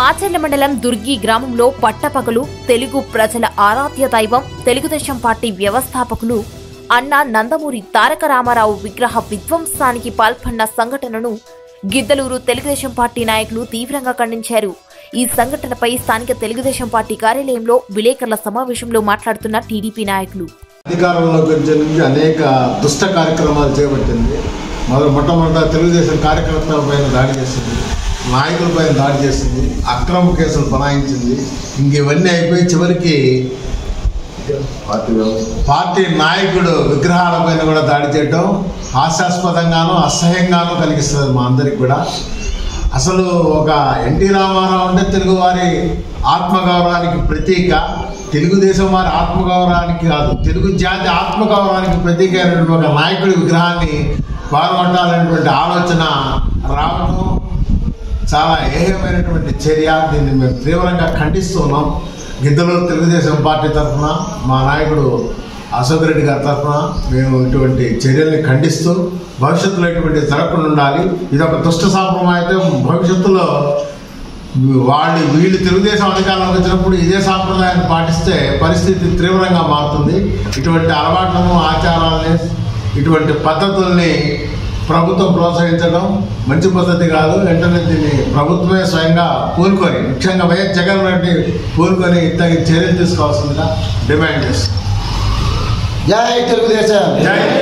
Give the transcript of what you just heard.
మాచర్ల మండలం దుర్గి గ్రామంలో పట్టపగలు తెలుగు ప్రజల ఆరాధ్య దైవం తెలుగుదేశం పార్టీ వ్యవస్థాపకులు అన్న నందమూరి తారక రామారావు విగ్రహ విధ్వంసానికి పాల్పడిన సంఘటనను గిద్దలూరు తెలుగుదేశం పార్టీ నాయకులు తీవ్రంగా ఖండించారు ఈ సంఘటనపై స్థానిక తెలుగుదేశం పార్టీ కార్యాలయంలో విలేకరుల సమావేశంలో మాట్లాడుతున్న టీడీపీ నాయకులు అధికారంలోకి వచ్చే నుంచి అనేక దుష్ట కార్యక్రమాలు చేపట్టింది మొదలు మొట్టమొదట తెలుగుదేశం కార్యకర్తల పైన దాడి చేసింది నాయకుల పైన దాడి చేసింది అక్రమ కేసులు బనాయించింది ఇంక ఇవన్నీ అయిపోయి చివరికి పార్టీ నాయకుడు విగ్రహాల పైన కూడా దాడి చేయడం హాస్యాస్పదంగాను అసహ్యంగాను కలిగిస్తుంది మా అందరికి కూడా అసలు ఒక ఎన్టీ రామారావు అంటే తెలుగువారి ఆత్మగౌరవానికి ప్రతీక తెలుగుదేశం వారి ఆత్మగౌరవానికి కాదు తెలుగు జాతి ఆత్మగౌరవానికి ప్రతీక అయినటువంటి ఒక నాయకుడి విగ్రహాన్ని పాల్గొట్టాలనేటువంటి ఆలోచన రావడం చాలా ఏహమైనటువంటి చర్య దీన్ని మేము తీవ్రంగా ఖండిస్తున్నాం గిద్దలో తెలుగుదేశం పార్టీ తరఫున మా నాయకుడు అశోక్ రెడ్డి గారి తరఫున మేము ఇటువంటి చర్యల్ని ఖండిస్తూ భవిష్యత్తులో ఇటువంటి జరగకుండా ఉండాలి ఇది ఒక దుష్ట సాంప్రదాయం భవిష్యత్తులో వాళ్ళు వీళ్ళు తెలుగుదేశం అధికారంలోకి వచ్చినప్పుడు ఇదే సాంప్రదాయాన్ని పాటిస్తే పరిస్థితి తీవ్రంగా మారుతుంది ఇటువంటి అలవాట్లను ఆచారాలని ఇటువంటి పద్ధతుల్ని ప్రభుత్వం ప్రోత్సహించడం మంచి పద్ధతి కాదు వెంటనే దీన్ని ప్రభుత్వమే స్వయంగా పూనుకొని ముఖ్యంగా వైఎస్ జగన్ రెడ్డి పూనుకొని తగిన చర్యలు తీసుకోవాల్సిందిగా డిమాండ్ చేస్తాం జై తెలుగుదేశం జై